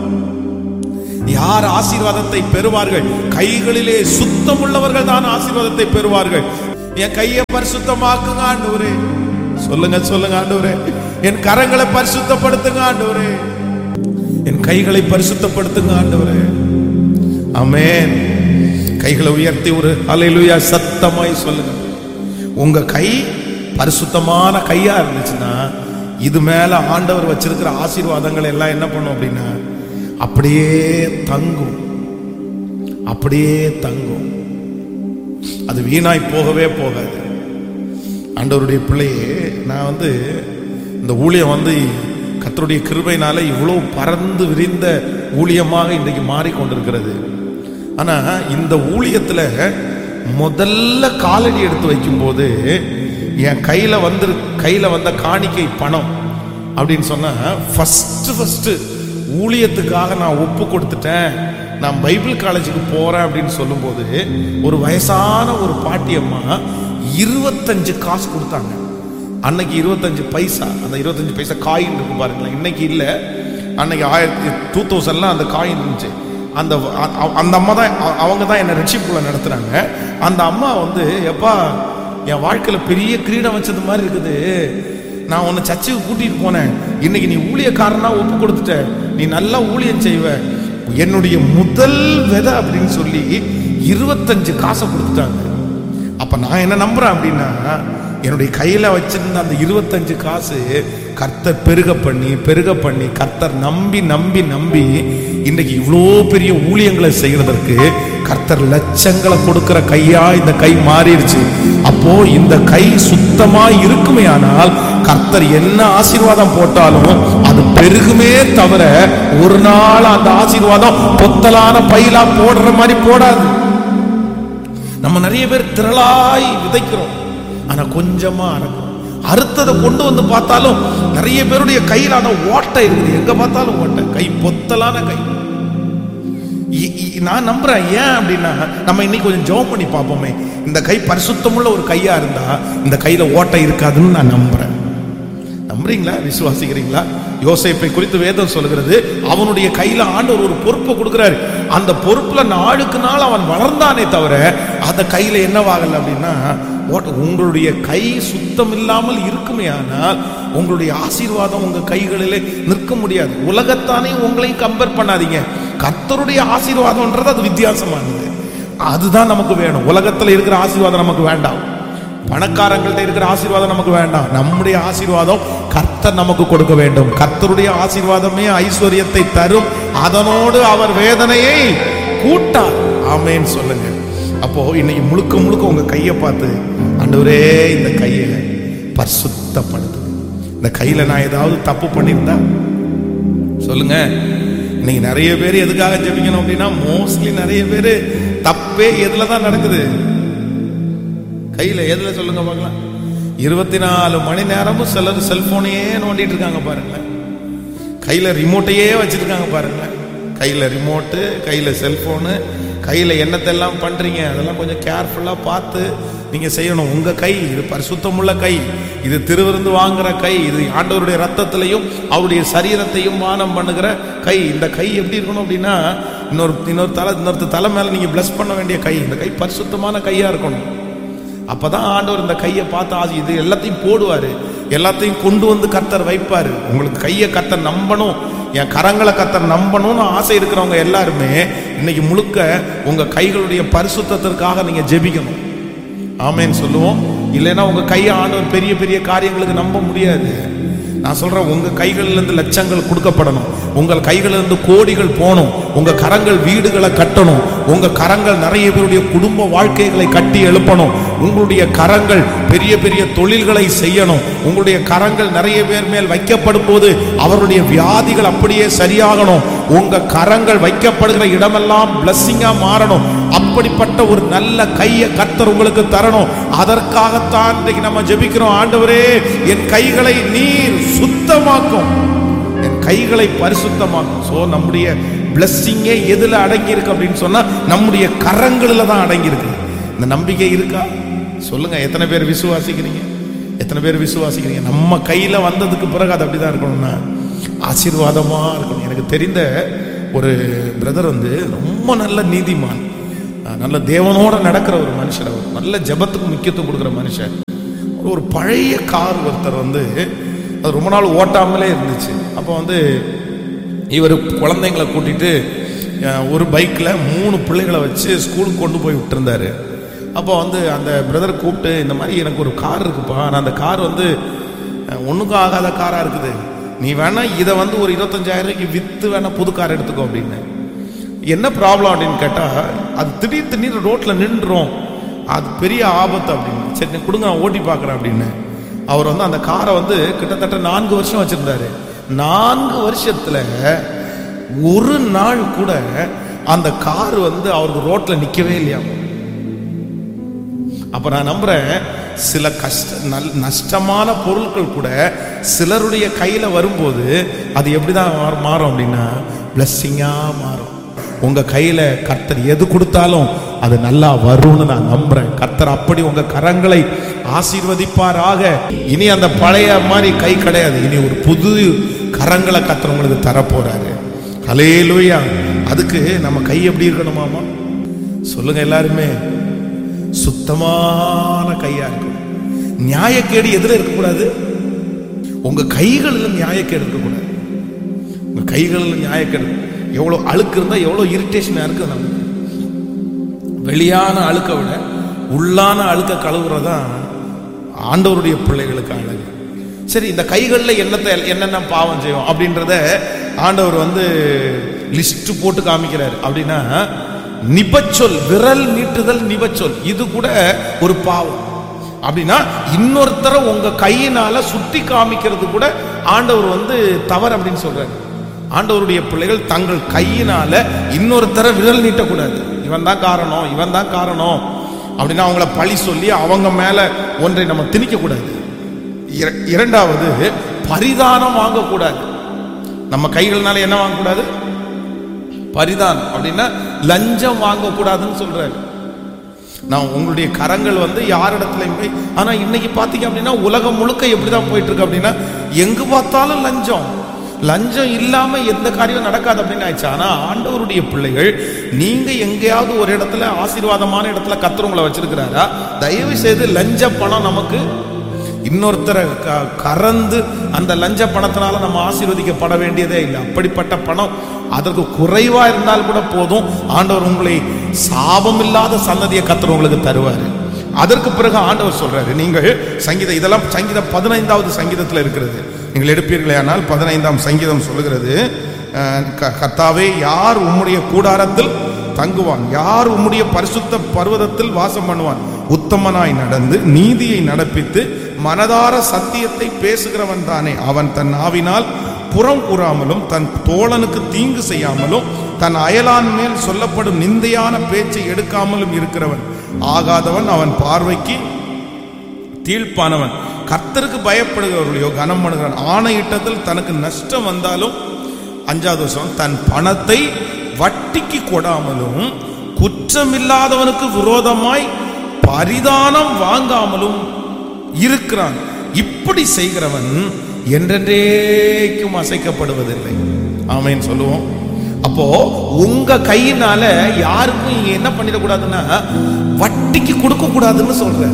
யார் ஆசீர்வாதத்தை பெறுவார்கள் கைகளிலே சுத்தம் உள்ளவர்கள் தான் ஆசீர்வாதத்தை பெறுவார்கள் என் கையை பரிசுத்தமாக்குங்க ஆண்டவரே சொல்லுங்க சொல்லுங்க ஆண்டவரே என் கரங்களை பரிசுத்தப்படுத்துங்க ஆண்டவரே என் கைகளை பரிசுத்தப்படுத்துங்க ஆண்டவரே ஆமென் கைகளை உயர்த்தி ஒரு அலையிலுயா சத்தமாய் சொல்லுங்க உங்க கை பரிசுத்தமான கையா இருந்துச்சுன்னா இது மேல ஆண்டவர் வச்சிருக்கிற ஆசீர்வாதங்கள் எல்லாம் என்ன பண்ணும் அப்படின்னா அப்படியே தங்கும் அப்படியே தங்கும் அது வீணாய் போகவே போகாது ஆண்டவருடைய பிள்ளையே நான் வந்து இந்த ஊழியம் வந்து கர்த்தருடைய கிருபையினால இவ்வளவு பறந்து விரிந்த ஊழியமாக இன்றைக்கு மாறிக்கொண்டிருக்கிறது ஆனா இந்த ஊழியத்துல முதல்ல காலடி எடுத்து வைக்கும்போது என் கையில வந்து கையில வந்த காணிக்கை பணம் அப்படின்னு சொன்னா ஃபர்ஸ்ட் ஃபர்ஸ்ட் ஊழியத்துக்காக நான் ஒப்பு கொடுத்துட்டேன் நான் பைபிள் காலேஜுக்கு போறேன் அப்படின்னு சொல்லும்போது ஒரு வயசான ஒரு பாட்டியம்மா இருபத்தஞ்சு காசு கொடுத்தாங்க அன்னைக்கு இருபத்தஞ்சு பைசா அந்த இருபத்தஞ்சு பைசா காயின் இருக்கு பாருங்களேன் இன்னைக்கு இல்ல அன்னைக்கு ஆயிரத்தி டூ தௌசண்ட்ல அந்த காயின் இருந்துச்சு அந்த அ- அ- அந்த அம்மா தான் அ- அவங்க தான் என்னை ரட்சிப்புல நடத்துறாங்க அந்த அம்மா வந்து எப்பா என் வாழ்க்கையில பெரிய கிரீடம் வச்சது மாதிரி இருக்குது நான் உன்னை சர்ச்சுக்கு கூட்டிட்டு போனேன் இன்னைக்கு நீ ஊழியக்காரனா ஒப்பு கொடுத்துட்ட நீ நல்லா ஊழியம் செய்வ என்னுடைய முதல் விதை அப்படின்னு சொல்லி இருபத்தஞ்சு காசை கொடுத்துட்டாங்க அப்ப நான் என்ன நம்புறேன் அப்படின்னா என்னுடைய கையில வச்சிருந்த அந்த இருபத்தஞ்சு காசு கர்த்தர் பெருக பண்ணி பெருக பண்ணி கர்த்தர் நம்பி நம்பி நம்பி இன்னைக்கு இவ்வளோ பெரிய ஊழியங்களை செய்யறதற்கு கர்த்தர் லட்சங்களை கொடுக்கிற கையா இந்த கை மாறிடுச்சு அப்போ இந்த கை சுத்தமா இருக்குமே ஆனால் கர்த்தர் என்ன ஆசீர்வாதம் போட்டாலும் அது பெருகுமே தவிர ஒரு நாள் அந்த ஆசீர்வாதம் பொத்தலான பைலா போடுற மாதிரி போடாது நம்ம நிறைய பேர் திரளாய் விதைக்கிறோம் ஆனா கொஞ்சமா அறுக்கிறோம் அறுத்ததை கொண்டு வந்து பார்த்தாலும் நிறைய பேருடைய கையில ஆனா ஓட்டை இருக்குது எங்க பார்த்தாலும் ஓட்டை கை பொத்தலான கை இ- இ- நான் நம்புறேன் ஏன் அப்படின்னா நம்ம இன்னைக்கு கொஞ்சம் ஜெபம் பண்ணி பார்ப்போமே இந்த கை பரிசுத்தமுள்ள ஒரு கையா இருந்தா இந்த கையில ஓட்டை இருக்காதுன்னு நான் நம்புறேன் நம்புறீங்களா விசுவாசிக்கிறீங்களா யோசேப்பை குறித்து வேதம் சொல்கிறது அவனுடைய கையில ஆண்டவர் ஒரு பொறுப்பை கொடுக்கிறாரு அந்த பொறுப்புல நாளுக்கு நாள் அவன் வளர்ந்தானே தவிர அந்த கையில என்னவாகல அப்படின்னா ஓட்ட- உங்களுடைய கை சுத்தம் இல்லாமல் இருக்குமே ஆனால் உங்களுடைய ஆசீர்வாதம் உங்க கைகளிலே நிற்க முடியாது உலகத்தானே உங்களையும் கம்பேர் பண்ணாதீங்க கர்த்தருடைய ஆசீர்வாதம்ன்றது அது வித்தியாசமானது அதுதான் நமக்கு வேணும் உலகத்துல இருக்கிற ஆசீர்வாதம் நமக்கு வேண்டாம் பணக்காரங்கள்ட்ட இருக்கிற ஆசீர்வாதம் நமக்கு வேண்டாம் நம்முடைய ஆசீர்வாதம் கர்த்தர் நமக்கு கொடுக்க வேண்டும் கர்த்தருடைய ஆசீர்வாதமே ஐஸ்வர்யத்தை தரும் அதனோடு அவர் வேதனையை கூட்டார் ஆமேன்னு சொல்லுங்க அப்போ இன்னைக்கு முழுக்க முழுக்க உங்க கையை பார்த்து ஆண்டவரே இந்த கையை பரிசுத்தப்படுத்து இந்த கையில நான் ஏதாவது தப்பு பண்ணியிருந்தா சொல்லுங்க இன்னைக்கு நிறைய பேர் எதுக்காக ஜெபிக்கணும் அப்படின்னா மோஸ்ட்லி நிறைய பேர் தப்பே எதுல தான் நடக்குது கையில எதுல சொல்லுங்க பார்க்கலாம் இருபத்தி நாலு மணி நேரமும் சிலர் செல்போனையே நோண்டிட்டு இருக்காங்க பாருங்களேன் கையில ரிமோட்டையே வச்சிருக்காங்க பாருங்களேன் கையில ரிமோட்டு கையில செல்போனு கையில என்னத்தெல்லாம் பண்றீங்க அதெல்லாம் கொஞ்சம் கேர்ஃபுல்லா பார்த்து நீங்க செய்யணும் உங்க கை இது பரிசுத்தமுள்ள கை இது திருவிருந்து வாங்குற கை இது ஆண்டவருடைய ரத்தத்திலையும் அவருடைய சரீரத்தையும் மானம் பண்ணுகிற கை இந்த கை எப்படி இருக்கணும் அப்படின்னா இன்னொரு இன்னொரு தலை இன்னொரு தலை மேல நீங்க பிளஸ் பண்ண வேண்டிய கை இந்த கை பரிசுத்தமான கையா இருக்கணும் அப்பதான் ஆண்டவர் இந்த கையை பார்த்து ஆசி இது எல்லாத்தையும் போடுவாரு எல்லாத்தையும் கொண்டு வந்து கர்த்தர் வைப்பாரு உங்களுக்கு கையை கர்த்தர் நம்பணும் என் கரங்களை கர்த்தர் நம்பணும்னு ஆசை இருக்கிறவங்க எல்லாருமே இன்னைக்கு முழுக்க உங்க கைகளுடைய பரிசுத்தத்திற்காக நீங்க ஜெபிக்கணும் ஆமேன்னு சொல்லுவோம் இல்லைன்னா உங்க கையை ஆண்டவர் பெரிய பெரிய காரியங்களுக்கு நம்ப முடியாது நான் சொல்றேன் உங்க கைகளிலிருந்து லட்சங்கள் கொடுக்கப்படணும் உங்கள் கைகளிலிருந்து கோடிகள் போகணும் உங்க கரங்கள் வீடுகளை கட்டணும் உங்க கரங்கள் நிறைய பேருடைய குடும்ப வாழ்க்கைகளை கட்டி எழுப்பணும் உங்களுடைய கரங்கள் பெரிய பெரிய தொழில்களை செய்யணும் உங்களுடைய கரங்கள் நிறைய பேர் மேல் வைக்கப்படும் போது அவருடைய வியாதிகள் அப்படியே சரியாகணும் உங்க கரங்கள் வைக்கப்படுகிற இடமெல்லாம் பிளஸ்ஸிங்கா மாறணும் அப்படிப்பட்ட ஒரு நல்ல கையை கர்த்தர் உங்களுக்கு தரணும் அதற்காகத்தான் இன்னைக்கு நம்ம ஜெபிக்கிறோம் ஆண்டவரே என் கைகளை நீர் சுத்தமாக்கும் என் கைகளை பரிசுத்தமாக்கும் சோ நம்முடைய பிளஸ்ஸிங்கே எதுல அடங்கி இருக்கு அப்படின்னு சொன்னா நம்முடைய கரங்களில தான் அடங்கி இருக்கு இந்த நம்பிக்கை இருக்கா சொல்லுங்க எத்தனை பேர் விசுவாசிக்கிறீங்க எத்தனை பேர் விசுவாசிக்கிறீங்க நம்ம கையில வந்ததுக்கு பிறகு அது அப்படிதான் இருக்கணும்னா ஆசீர்வாதமா இருக்கணும் எனக்கு தெரிந்த ஒரு பிரதர் வந்து ரொம்ப நல்ல நீதிமான் அஹ் நல்ல தேவனோட நடக்கிற ஒரு மனுஷன் அவர் நல்ல ஜெபத்துக்கு முக்கியத்துவம் கொடுக்குற மனுஷன் ஒரு பழைய கார் ஒருத்தர் வந்து அது ரொம்ப நாள் ஓட்டாமலே இருந்துச்சு அப்போ வந்து இவர் குழந்தைங்களை கூட்டிட்டு அஹ், ஒரு பைக்கில் மூணு பிள்ளைகளை வச்சு ஸ்கூலுக்கு கொண்டு போய் விட்டுருந்தாரு அப்போ வந்து அந்த பிரதர் கூப்பிட்டு இந்த மாதிரி எனக்கு ஒரு கார் இருக்குப்பா நான் அந்த கார் வந்து அஹ், ஒண்ணுக்கும் ஆகாத காராக இருக்குது நீ வேணா இதை வந்து ஒரு இருபத்தஞ்சாயிரம் ரூபாய்க்கு விற்று வேணா புது கார் எடுத்துக்கோ அப்படின்னு என்ன ப்ராப்ளம் அப்படின்னு கேட்டால் அது திடீர் திடீர் ரோட்டில் நின்றுரும் அது பெரிய ஆபத்து அப்படின்னு சரி நீ கொடுங்க நான் ஓட்டி பார்க்குறேன் அப்படின்னு அவர் வந்து அந்த காரை வந்து கிட்டத்தட்ட நான்கு வருஷம் வச்சிருந்தாரு நான்கு வருஷத்துல ஒரு நாள் கூட அந்த கார் வந்து அவருக்கு ரோட்ல நிக்கவே இல்லையா அப்ப நான் நம்புறேன் சில கஷ்ட நல் நஷ்டமான பொருட்கள் கூட சிலருடைய கையில வரும்போது அது எப்படிதான் மாறு- மாறும் அப்படின்னா பிளஸ்ஸிங்கா மாறும் உங்க கையில கர்த்தர் எது கொடுத்தாலும் அது நல்லா வரும்னு நான் நம்புறேன் கர்த்தர் அப்படி உங்க கரங்களை ஆசீர்வதிப்பாராக இனி அந்த பழைய மாதிரி கை கிடையாது இனி ஒரு புது கரங்களை கர்த்தர் உங்களுக்கு தரப்போறாரு ஹalleluya அதுக்கு நம்ம கை எப்படி இருக்கணுமாமா சொல்லுங்க எல்லாருமே சுத்தமான கையா இருக்கும் நியாயக்கேடு எதுல இருக்கக்கூடாது உங்க கைகளில் நியாயக்கேடு இருக்கக்கூடாது உங்க கைகளில் நியாயக்கேடு எவ்வளவு அழுக்கு இருந்தா எவ்வளவு இரிட்டேஷனா இருக்குது நமக்கு வெளியான அழுக்க விட உள்ளான அழுக்க கழுவுறதான் ஆண்டவருடைய பிள்ளைகளுக்கு அழகு சரி இந்த கைகளில் என்னத்தை என்னென்ன பாவம் செய்வோம் அப்படின்றத ஆண்டவர் வந்து லிஸ்ட் போட்டு காமிக்கிறார் அப்படின்னா நிபச்சொல் விரல் நீட்டுதல் நிபச்சொல் இது கூட ஒரு பாவம் அப்படின்னா இன்னொருத்தரை உங்க கையினால சுட்டி காமிக்கிறது கூட ஆண்டவர் வந்து தவறு அப்படின்னு சொல்றாரு ஆண்டவருடைய பிள்ளைகள் தங்கள் கையினால இன்னொருத்தரை விரல் நீட்டக்கூடாது இவன் தான் காரணம் இவன் தான் காரணம் அப்படின்னா அவங்கள பழி சொல்லி அவங்க மேல ஒன்றை நம்ம திணிக்க கூடாது இர- இரண்டாவது பரிதானம் வாங்கக்கூடாது நம்ம கைகள்னால என்ன வாங்கக்கூடாது பரிதானம் அப்படின்னா லஞ்சம் வாங்கக்கூடாதுன்னு சொல்றாரு நான் உங்களுடைய கரங்கள் வந்து யாரிடத்துலையும் போய் ஆனா இன்னைக்கு பாத்தீங்க அப்படின்னா உலகம் முழுக்க எப்படிதான் போயிட்டு இருக்கு அப்படின்னா எங்கு பார்த்தாலும் லஞ்சம் லஞ்சம் இல்லாம எந்த காரியம் நடக்காது அப்படின்னு ஆயிடுச்சு ஆனா ஆண்டவருடைய பிள்ளைகள் நீங்க எங்கேயாவது ஒரு இடத்துல ஆசீர்வாதமான இடத்துல கத்துறவங்களை வச்சிருக்கிறாரா தயவு செய்து லஞ்ச பணம் நமக்கு இன்னொருத்தரை க- கறந்து அந்த லஞ்ச பணத்தினால நம்ம ஆசீர்வதிக்கப்பட வேண்டியதே இல்லை அப்படிப்பட்ட பணம் அதற்கு குறைவா இருந்தால் கூட போதும் ஆண்டவர் உங்களை சாபம் இல்லாத சந்ததியை கத்தர் உங்களுக்கு தருவாரு அதற்கு பிறகு ஆண்டவர் சொல்றாரு நீங்கள் சங்கீதம் இதெல்லாம் சங்கீதம் பதினைந்தாவது சங்கீதத்தில் இருக்கிறது நீங்கள் எடுப்பீர்களே ஆனால் பதினைந்தாம் சங்கீதம் சொல்லுகிறது அஹ், க- கர்த்தாவே யார் உம்முடைய கூடாரத்தில் தங்குவான் யார் உம்முடைய பரிசுத்த பர்வதத்தில் வாசம் பண்ணுவான் உத்தமனாய் நடந்து நீதியை நடப்பித்து மனதார சத்தியத்தை பேசுகிறவன் தானே அவன் தன் நாவினால் புறம் கூறாமலும் தன் தோழனுக்கு தீங்கு செய்யாமலும் தன் அயலான் மேல் சொல்லப்படும் நிந்தையான பேச்சை எடுக்காமலும் இருக்கிறவன் ஆகாதவன் அவன் பார்வைக்கு தீழ்ப்பானவன் கர்த்தருக்கு பயப்படுகிறவர்களையோ கனம் பண்ணுகிறான் ஆணையிட்டத்தில் தனக்கு நஷ்டம் வந்தாலும் அஞ்சாவது வருஷம் தன் பணத்தை வட்டிக்கு கொடாமலும் குற்றமில்லாதவனுக்கு விரோதமாய் பரிதானம் வாங்காமலும் இருக்கிறான் இப்படி செய்கிறவன் என்றென்றேக்கும் அசைக்கப்படுவதில்லை ஆமென் சொல்லுவோம் அப்போ உங்க கையினால யாருக்கும் நீங்க என்ன பண்ணிடக்கூடாதுன்னா வட்டிக்கு கொடுக்க கூடாதுன்னு சொல்றேன்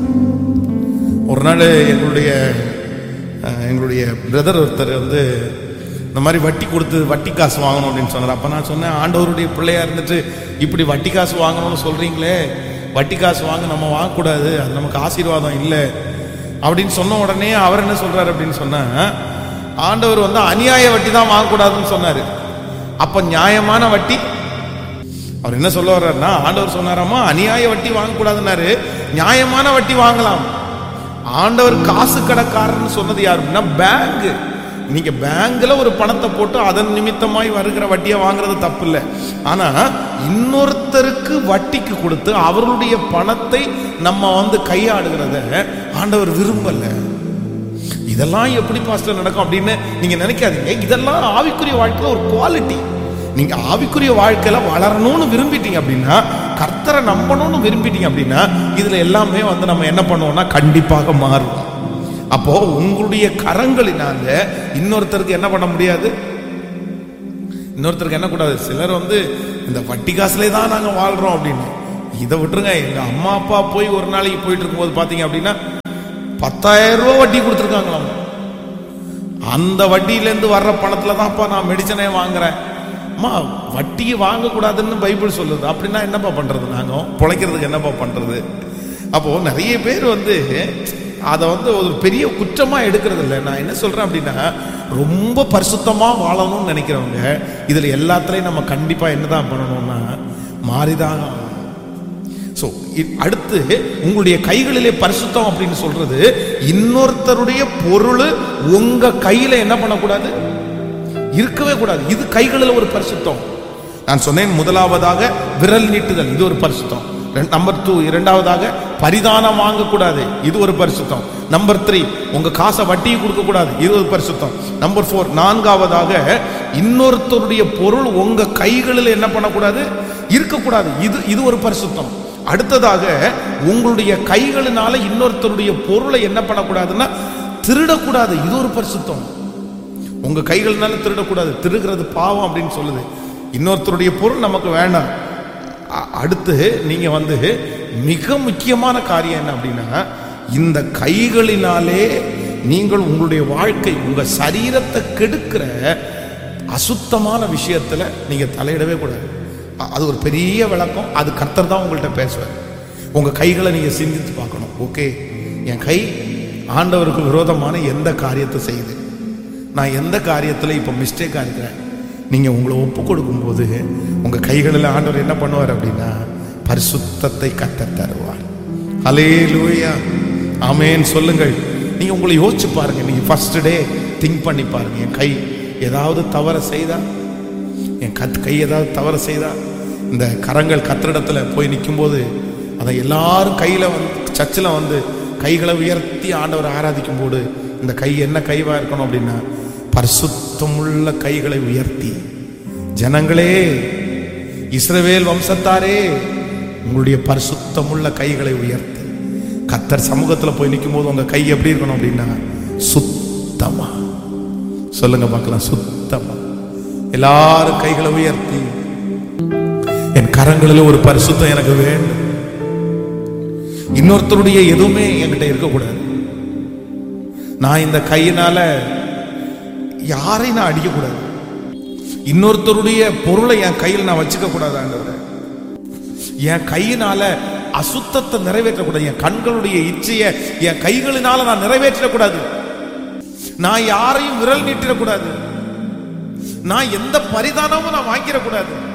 ஒரு நாள் எங்களுடைய அஹ், எங்களுடைய பிரதர் ஒருத்தர் வந்து இந்த மாதிரி வட்டி கொடுத்து வட்டி காசு வாங்கணும் அப்படின்னு சொன்னார் அப்போ நான் சொன்னேன் ஆண்டவருடைய பிள்ளையா இருந்துட்டு இப்படி வட்டி காசு வாங்கணும்னு சொல்றீங்களே வட்டி காசு வாங்க நம்ம வாங்கக்கூடாது அது நமக்கு ஆசீர்வாதம் இல்லை அப்படின்னு சொன்ன உடனே அவர் என்ன சொல்றாரு அப்படின்னு சொன்னா ஆண்டவர் வந்து அநியாய வட்டி தான் வாங்கக்கூடாதுன்னு சொன்னாரு அப்ப நியாயமான வட்டி அவர் என்ன சொல்ல வர்றாருன்னா ஆண்டவர் சொன்னாராமா அநியாய வட்டி வாங்கக்கூடாதுன்னாரு நியாயமான வட்டி வாங்கலாம் ஆண்டவர் காசு கடைக்காரன்னு சொன்னது யாருன்னா பேங்க் நீங்க பேங்க்ல ஒரு பணத்தை போட்டு அதன் நிமித்தமாய் வருகிற வட்டியை வாங்குறது தப்பு இல்லை ஆனா இன்னொருத்தருக்கு வட்டிக்கு கொடுத்து அவர்களுடைய பணத்தை நம்ம வந்து கையாடுகிறத ஆண்டவர் விரும்பல இதெல்லாம் எப்படி பாஸ்டர் நடக்கும் அப்படின்னு நீங்க நினைக்காதீங்க இதெல்லாம் ஆவிக்குரிய வாழ்க்கையில ஒரு குவாலிட்டி நீங்க ஆவிக்குரிய வாழ்க்கையில வளரணும்னு விரும்பிட்டீங்க அப்படின்னா கர்த்தரை நம்பணும்னு விரும்பிட்டீங்க அப்படின்னா இதுல எல்லாமே வந்து நம்ம என்ன பண்ணுவோம்னா கண்டிப்பாக மாறும் அப்போ உங்களுடைய கரங்களினால இன்னொருத்தருக்கு என்ன பண்ண முடியாது இன்னொருத்தருக்கு என்ன கூடாது சிலர் வந்து இந்த வட்டி காசுலே தான் நாங்க வாழ்றோம் அப்படின்னு இதை விட்டுருங்க எங்க அம்மா அப்பா போய் ஒரு நாளைக்கு போயிட்டு இருக்கும்போது பாத்தீங்க அப்படின்னா பத்தாயிரம் ரூபாய் வட்டி கொடுத்துருக்காங்களாம் அந்த வட்டியிலேருந்து வர்ற பணத்துல தான்ப்பா நான் மெடிசனே வாங்குறேன் அம்மா வட்டியை வாங்கக்கூடாதுன்னு பைபிள் சொல்லுது அப்படின்னா என்னப்பா பண்றது நாங்க பிழைக்கிறதுக்கு என்னப்பா பண்றது அப்போ நிறைய பேர் வந்து அதை வந்து ஒரு பெரிய குற்றமா எடுக்கிறது இல்லை நான் என்ன சொல்றேன் அப்படின்னா ரொம்ப பரிசுத்தமா வாழணும்னு நினைக்கிறவங்க இதுல எல்லாத்துலயும் நம்ம கண்டிப்பா என்னதான் பண்ணணும்னா மாறிதான் ஆகணும். ஸோ அடுத்து உங்களுடைய கைகளிலே பரிசுத்தம் அப்படின்னு சொல்றது இன்னொருத்தருடைய பொருள் உங்க கையில என்ன பண்ணக்கூடாது இருக்கவே கூடாது இது கைகளில் ஒரு பரிசுத்தம் நான் சொன்னேன் முதலாவதாக விரல் நீட்டுதல் இது ஒரு பரிசுத்தம் நம்பர் டூ இரண்டாவதாக பரிதானம் வாங்கக்கூடாது இது ஒரு பரிசுத்தம் நம்பர் த்ரீ உங்க காசை வட்டியை கொடுக்க கூடாது இது ஒரு பரிசுத்தம் நம்பர் ஃபோர் நான்காவதாக இன்னொருத்தருடைய பொருள் உங்க கைகளில் என்ன பண்ணக்கூடாது இருக்கக்கூடாது இது இது ஒரு பரிசுத்தம் அடுத்ததாக உங்களுடைய கைகளினால இன்னொருத்தருடைய பொருளை என்ன பண்ணக்கூடாதுன்னா திருடக்கூடாது இது ஒரு பரிசுத்தம் உங்க கைகள்னால திருடக்கூடாது திருடுறது பாவம் அப்படின்னு சொல்லுது இன்னொருத்தருடைய பொருள் நமக்கு வேண்டாம் அ- அடுத்து நீங்க வந்து மிக முக்கியமான காரியம் என்ன அப்படின்னா இந்த கைகளினாலே நீங்கள் உங்களுடைய வாழ்க்கை உங்க சரீரத்தை கெடுக்கிற அசுத்தமான விஷயத்துல நீங்க தலையிடவே கூடாது அ- அது ஒரு பெரிய விளக்கம் அது கர்த்தர் தான் உங்கள்கிட்ட பேசுவார் உங்க கைகளை நீங்க சிந்தித்து பார்க்கணும் ஓகே என் கை ஆண்டவருக்கு விரோதமான எந்த காரியத்தை செய்யுது நான் எந்த காரியத்தில் இப்போ மிஸ்டேக்காக இருக்கிறேன் நீங்கள் உங்களை ஒப்பு கொடுக்கும்போது உங்கள் கைகளில் ஆண்டவர் என்ன பண்ணுவார் அப்படின்னா பரிசுத்தத்தை கத்த தருவார் அலே லூயா ஆமேன் சொல்லுங்கள் நீங்கள் உங்களை யோசிச்சு பாருங்க நீங்கள் ஃபர்ஸ்ட் டே திங்க் பண்ணி பாருங்க என் கை ஏதாவது தவற செய்தா என் கத் கை ஏதாவது தவறு செய்தா இந்த கரங்கள் கத்திரிடத்துல போய் நிற்கும்போது அதை எல்லாரும் கையில் வந்து சர்ச்சில் வந்து கைகளை உயர்த்தி ஆண்டவரை ஆராதிக்கும் போது இந்த கை என்ன கைவா இருக்கணும் அப்படின்னா பரிசுத்தமுள்ள கைகளை உயர்த்தி ஜனங்களே இஸ்ரவேல் வம்சத்தாரே உங்களுடைய பரிசுத்தமுள்ள கைகளை உயர்த்தி கத்தர் சமூகத்தில் போய் நிற்கும் போது உங்க கை எப்படி இருக்கணும் அப்படின்னா சுத்தமா சொல்லுங்க பார்க்கலாம் சுத்தமா எல்லாரும் கைகளை உயர்த்தி என் கரங்களில் ஒரு பரிசுத்தம் எனக்கு வேண்டும் இன்னொருத்தருடைய எதுவுமே என்கிட்ட இருக்கக்கூடாது நான் இந்த கையினால யாரையும் நான் அடிக்கக்கூடாது இன்னொருத்தருடைய பொருளை என் கையில் நான் வச்சுக்க கூடாது ஆண்டவரே என் கையினால அசுத்தத்தை நிறைவேற்றக்கூடாது என் கண்களுடைய இச்சையை என் கைகளினால நான் நிறைவேற்றக்கூடாது நான் யாரையும் விரல் நீட்டிடக்கூடாது நான் எந்த பரிதானமும் நான் வாங்கிடக்கூடாது